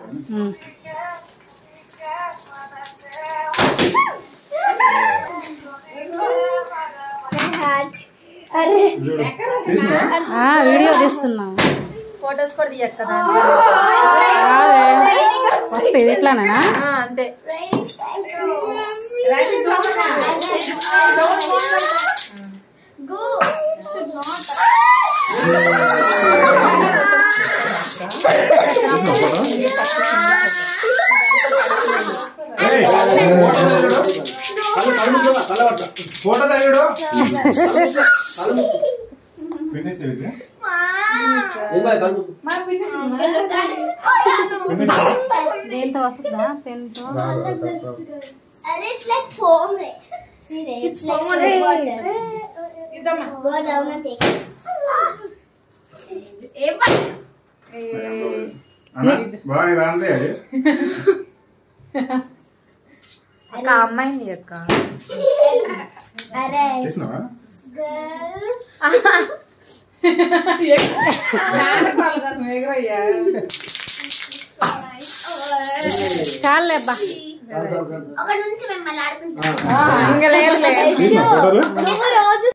ఉమ్. అరే ఆ, వీడియో తీస్తున్నాం ఫొటోస్ కూడా తీయక్క కదా కాదే వస్తాయి ఇది ఎట్లానా అంతే Go should not. ఫోటో తగ్గాడు ఫినిష్ ఇది దేంతో వస్తుందా పెన్తో Are it's like foam, right? See, right? It's like foam water. Go down and take it. బాగా రాండి ఒక అమ్మాయింది అక్క Are చేసినావా girl. చాలే అబ్బా ఒక నుంచి మిమ్మల్ని ఆడుకుంటాం తీసినా ఫోటోలు మేము రోజు